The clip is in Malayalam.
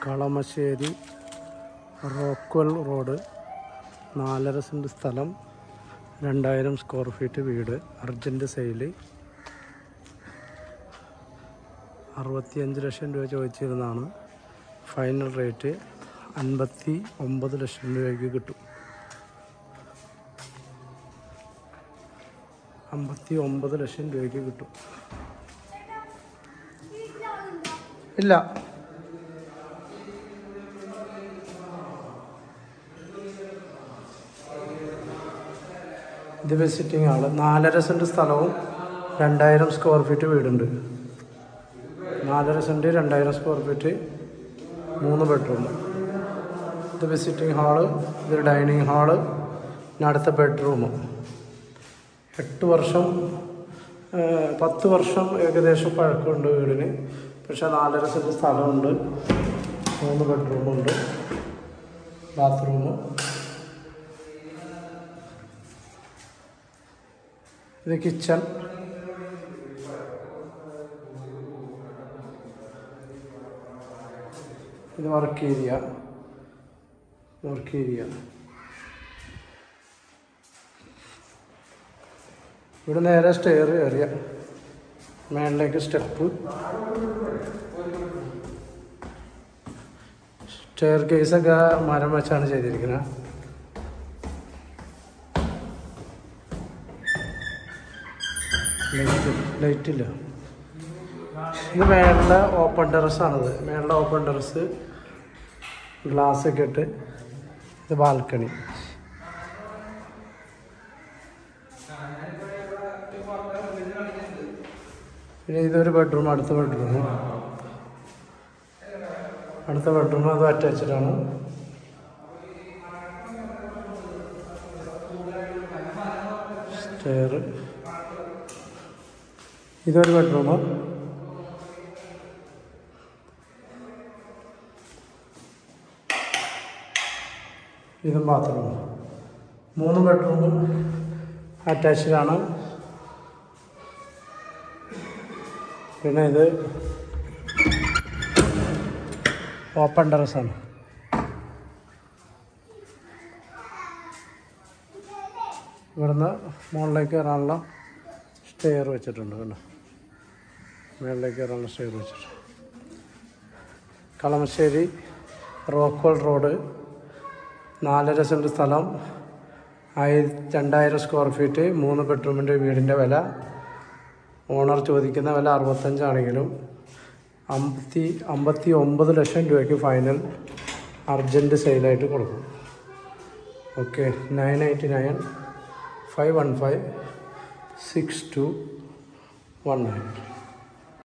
കളമശ്ശേരി റോക്വൽ റോഡ് നാലര സെൻറ്റ് സ്ഥലം രണ്ടായിരം സ്ക്വയർ ഫീറ്റ് വീട് അർജൻറ്റ് സെയില് അറുപത്തിയഞ്ച് ലക്ഷം രൂപ ചോദിച്ചിരുന്നതാണ് ഫൈനൽ റേറ്റ് അൻപത്തി ഒമ്പത് ലക്ഷം രൂപയ്ക്ക് കിട്ടും അമ്പത്തി ഒമ്പത് ലക്ഷം രൂപയ്ക്ക് കിട്ടും ഇല്ല ഇത് വിസിറ്റിംഗ് ആള് നാലര സെൻറ്റ് സ്ഥലവും രണ്ടായിരം സ്ക്വയർ ഫീറ്റ് വീടുണ്ട് നാലര സെൻറ്റ് രണ്ടായിരം സ്ക്വയർ ഫീറ്റ് മൂന്ന് ബെഡ്റൂം ഇത് വിസിറ്റിംഗ് ഹാള് ഇത് ഡൈനിങ് ഹാള് പിന്നെ അടുത്ത ബെഡ്റൂം എട്ട് വർഷം ആ, പത്ത് വർഷം ഏകദേശം പഴക്കമുണ്ട് വീടിന് പക്ഷെ നാലര സെൻറ്റ് സ്ഥലമുണ്ട് മൂന്ന് ബെഡ്റൂമുണ്ട് ബാത്റൂം ഇത് കിച്ചൺ ഇത് വർക്ക് ഏരിയ വർക്ക് ഏരിയ ഇവിടെ നേരെ സ്റ്റെയർ കയറിയ മേളിലേക്ക് സ്റ്റെപ്പ് സ്റ്റെയർ കേസൊക്കെ മരം വെച്ചാണ് ചെയ്തിരിക്കുന്നത് ലൈറ്റ് ലൈറ്റില്ല ഇത് മേളിലെ ഓപ്പൺ ടെറസാണിത് മേളിലെ ഓപ്പൺ ടെറസ് ഗ്ലാസ് ഒക്കെ ഇട്ട് ഇത് ബാൽക്കണി പിന്നെ ഇതൊരു ബെഡ്റൂം അടുത്ത ബെഡ്റൂം അടുത്ത ബെഡ്റൂം അത് അറ്റാച്ച്ഡ് ആണ് സ്റ്റെയർ ഇതൊരു ബെഡ്റൂം ഇതും ബാത്റൂം മൂന്ന് ബെഡ്റൂമും അറ്റാച്ച്ഡ് ആണ് പിന്നെ ഇത് ഓപ്പൺ ടെറസാണ് ഇവിടുന്ന് മുകളിലേക്ക് കയറാനുള്ള സ്റ്റെയർ വെച്ചിട്ടുണ്ട് കണ്ടോ മുകളിലേക്ക് കയറാനുള്ള സ്റ്റെയർ വെച്ചിട്ടുണ്ട് കളമശ്ശേരി റോക്വൽ റോഡ് നാലര സെൻറ്റ് സ്ഥലം ആയിര രണ്ടായിരം സ്ക്വയർ ഫീറ്റ് മൂന്ന് ബെഡ്റൂമിൻ്റെ വീടിൻ്റെ വില ഓണർ ചോദിക്കുന്ന വില അറുപത്തഞ്ചാണെങ്കിലും അമ്പത്തി അമ്പത്തി ഒമ്പത് ലക്ഷം രൂപയ്ക്ക് ഫൈനൽ അർജൻറ്റ് സെയിലായിട്ട് കൊടുക്കും okay nine eighty nine five one five six two one nine